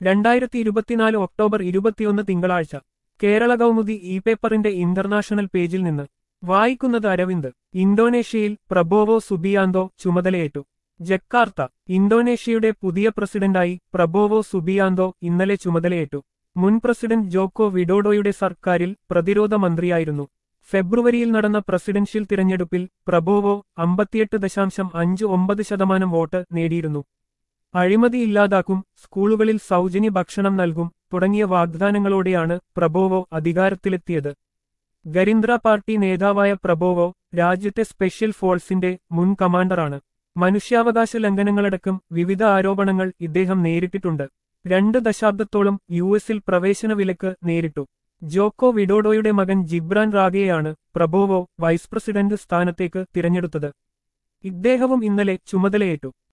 രണ്ടായിരത്തി ഇരുപത്തിനാല് ഒക്ടോബർ ഇരുപത്തിയൊന്ന് തിങ്കളാഴ്ച കേരള കൗമുദി ഇ പേപ്പറിന്റെ ഇന്റർനാഷണൽ പേജിൽ നിന്ന് വായിക്കുന്നത് അരവിന്ദ് ഇന്തോനേഷ്യയിൽ പ്രബോവോ സുബിയാന്തോ ചുമതലയേറ്റു ജക്കാർത്ത ഇന്തോനേഷ്യയുടെ പുതിയ പ്രസിഡന്റായി പ്രബോവോ സുബിയാന്തോ ഇന്നലെ ചുമതലയേറ്റു മുൻ പ്രസിഡന്റ് ജോക്കോ വിഡോഡോയുടെ സർക്കാരിൽ പ്രതിരോധ മന്ത്രിയായിരുന്നു ഫെബ്രുവരിയിൽ നടന്ന പ്രസിഡൻഷ്യൽ തിരഞ്ഞെടുപ്പിൽ പ്രബോവോ അമ്പത്തിയെട്ട് ദശാംശം അഞ്ച് ഒമ്പത് ശതമാനം വോട്ട് നേടിയിരുന്നു അഴിമതി ഇല്ലാതാക്കും സ്കൂളുകളിൽ സൗജന്യ ഭക്ഷണം നൽകും തുടങ്ങിയ വാഗ്ദാനങ്ങളോടെയാണ് പ്രബോവോ അധികാരത്തിലെത്തിയത് ഗരിന്ദ്ര പാർട്ടി നേതാവായ പ്രബോവോ രാജ്യത്തെ സ്പെഷ്യൽ ഫോഴ്സിന്റെ മുൻ കമാൻഡറാണ് മനുഷ്യാവകാശ ലംഘനങ്ങളടക്കം വിവിധ ആരോപണങ്ങൾ ഇദ്ദേഹം നേരിട്ടിട്ടുണ്ട് രണ്ട് ദശാബ്ദത്തോളം യു എസിൽ പ്രവേശന വിലക്ക് നേരിട്ടു ജോക്കോ വിഡോഡോയുടെ മകൻ ജിബ്രാൻ റാഗെയാണ് പ്രബോവോ വൈസ് പ്രസിഡന്റ് സ്ഥാനത്തേക്ക് തിരഞ്ഞെടുത്തത് ഇദ്ദേഹവും ഇന്നലെ ചുമതലയേറ്റു